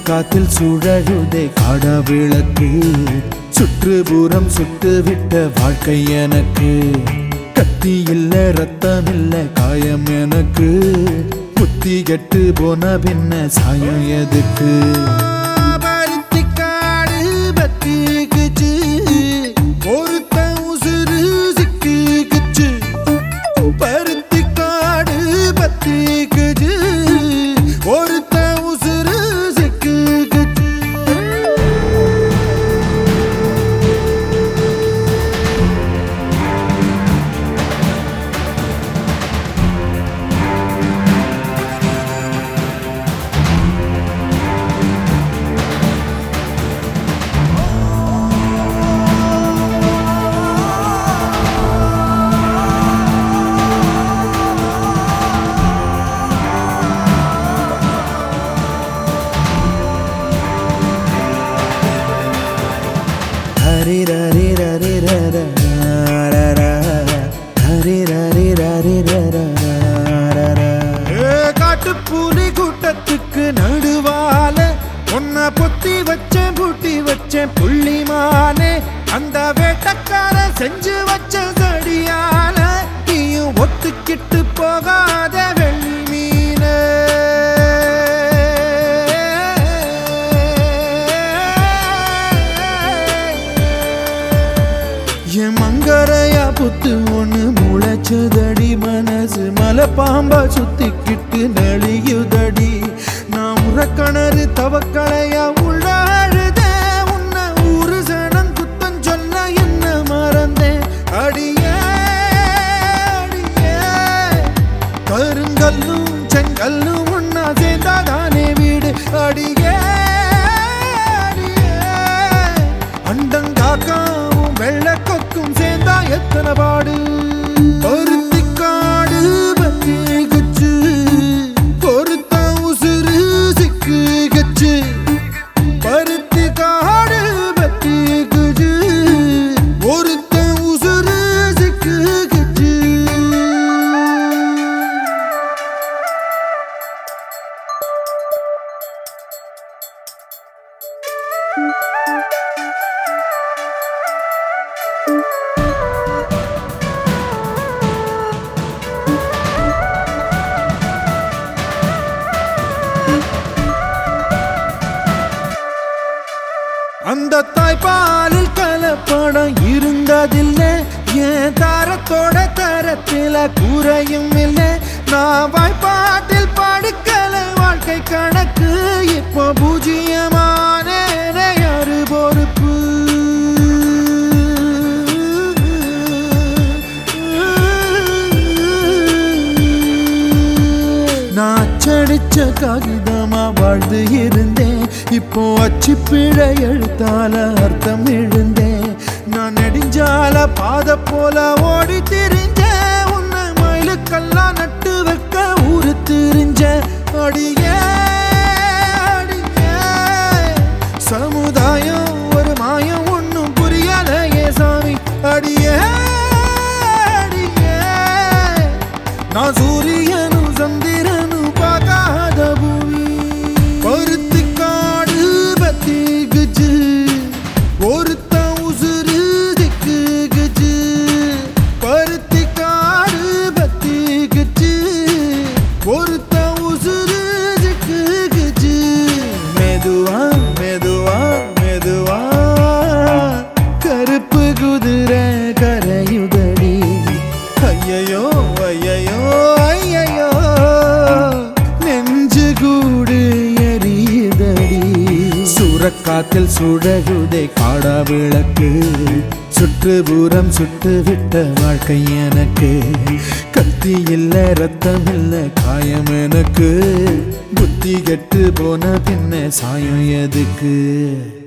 சுரக்காத்தில் சுழழுதே காட விளக்கு சுற்றுப்புறம் சுட்டு விட்ட வாழ்க்கை எனக்கு கத்தி இல்ல ரத்தம் இல்ல காயம் எனக்கு புத்தி கெட்டு போன பின்ன சாயம் எதுக்கு பருத்திக்காடு பத்திக்குச்சு ஒருத்த உசுறு சிக்கிக்குச்சு பருத்திக்காடு பத்திக்குச்சு ஒருத்த உசுறு சிக்கிக்குச்சு ஹரி ரரி ரரி ரர ரர ஹரி ரரி ரரி ரர ரர காட்டுப்பூலி கூட்டத்துக்கு நடுவால உன்னை பொத்தி வச்சேன் பூட்டி வச்சேன் புள்ளிமானே அந்த வேட்டக்கார செஞ்சு வச்ச சடியால நீயும் ஒத்துக்கிட்டு போகாத வெள்மீனே என் மங்கரையா புத்து ஒண்ணு முளைச்சதடி மனசு மலை பாம்பா சுத்திக்கிட்டு நெளியுதடி நான் உறக்கணறு தவக்களையா உள்ளாழுத உன்னை ஊரு சனம் குத்தம் சொல்ல என்ன மறந்தேன் அடியே அடியே கருங்கல்லும் செங்கல்லும் ஒன்னா சேர்ந்தாதானே வீடு அடியே அடியே. அண்டங்காக்காவும் வெள்ளக்கொக்கும் சேர்ந்தா எத்தனை பாடு பருத்திக்காடு பத்தி குச்சு பொருத்த உசுறு சிக்கு கச்சு பருத்தி காடு பத்தி குச்சு ஒருத்த உசுறு சிக்கு கச்சு அந்த தாய்ப்பாலில் கலப்படம் இருந்ததில்லை என் தரத்தோட தரத்தில குறையும் இல்லை நான் வாய்ப்பாட்டில் படுக்கல வாழ்க்கை கணக்கு இப்போ பூஜ்ஜியமான யாரு பொறுப்பு நான் அச்சடிச்ச காகிதமா வாழ்ந்து இருந்தேன் இப்போ அச்சு பிழை எழுத்தால அர்த்தம் எழுந்தேன் நான் நெடுஞ்சால பாத போல ஓடி திரிஞ்சேன் உன்னை மயிலுக்கெல்லாம் நட்டு வைக்க ஊரு திரிஞ்ச அடியே அடியே சமுதாயம் ஒரு மாயம் ஒன்னும் புரியலையே சாமி அடியே அடியே நான் சூரியனும் சந்திரனும் பார்க்காத பூமி பருத்தி காடு பத்தி குச்சு ஒருத்த உசுறு திக்கு குச்சு பருத்தி காடு பத்தி குச்சு ஒருத்த உசுறு திக்கு குச்சு மெதுவா மெதுவா மெதுவா கருப்பு குதிரை கரையுதடி ஐயையோ ஐயையோ ஐயையோ நெஞ்சு கூடு எரியுதடி சுரக்காத்தில் சுடகுதை காடா விளக்கு சுற்றுப்புறம் சுட்டு விட்ட வாழ்க்கை எனக்கு கத்தி இல்ல ரத்தம் இல்ல காயம் எனக்கு புத்தி கெட்டு போன பின்ன சாயம் எதுக்கு